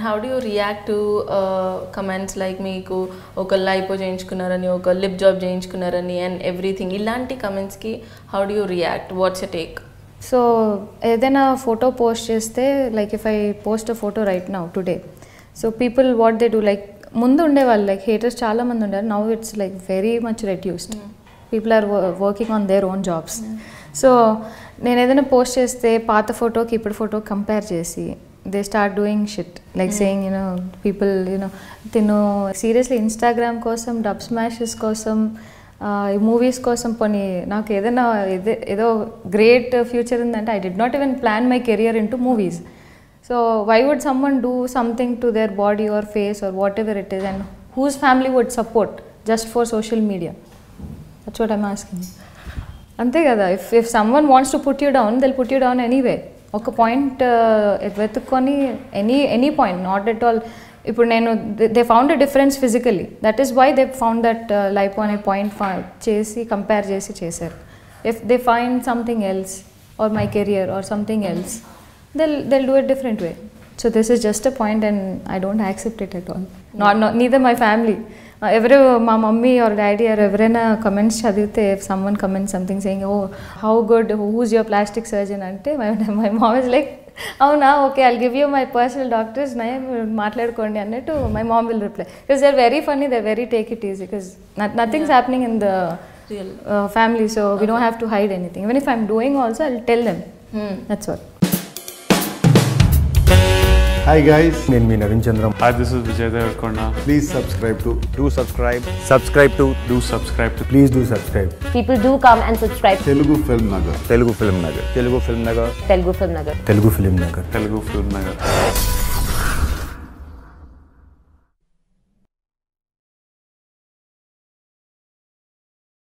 How do you react to comments like మీకు ఒక lipo చేయించుకున్నారని ఒక లిప్ జాబ్ చేయించుకున్నారని అండ్ ఎవ్రీథింగ్ ఇలాంటి కమెంట్స్కి how do you react what's a take so ఏదైనా ఫోటో పోస్ట్ చేస్తే like if I post a photo right now today so people what they do like ముందు ఉండేవాళ్ళు లైక్ హేటర్స్ చాలా మంది ఉండారు now it's like very much reduced people are working on their own jobs so నేను ఏదైనా post చేస్తే పాత ఫోటోకి ఇప్పుడు ఫోటో కంపేర్ చేసి they start doing shit like saying you know people you know తిను సీరియస్లీ ఇన్స్టాగ్రామ్ కోసం డబ్ స్మాషెస్ కోసం ఈ మూవీస్ కోసం పోనీ నాకు ఏదైనా ఏదో ఏదో గ్రేట్ ఫ్యూచర్ ఉందంటే I'd not even plan my career into movies so why would someone do something to their body or face or whatever it is and whose family would support just for social media that's what I'm asking అంతే కదా if if someone wants to put you down they'll put you down anyway ఒక point వెతుక్కొని any any point not at all ఇప్పుడు నేను they found a difference physically that is why they found that life అనే point చేసి compare చేసి చేశారు if they find something else or my career or something else they'll they'll do it different way so this is just a point and i don't accept it at all not, not neither my family uh, ఎవరు మా mummy or daddy or ఎవరైనా comments చదివితే someone comment something saying oh how good who's your plastic surgeon అంటే my my mom is like అవునా okay I'll give you my personal doctors నై మాట్లాడుకోండి అన్నట్టు my mom will reply because they very funny they very take it easy because nothing's happening in the Real. Family so we don't have to hide anything even if I'm doing also I tell them that's what Hi guys, నేను మీ Naveen Chandram Hi, this is Vijay Devarkonda. please subscribe to do subscribe subscribe to Do subscribe to please do subscribe People do come and subscribe to Telugu Film Nagar. Telugu film Nagar Telugu film Nagar Telugu Film Nagar. Telugu film Nagar Telugu Film Nagar.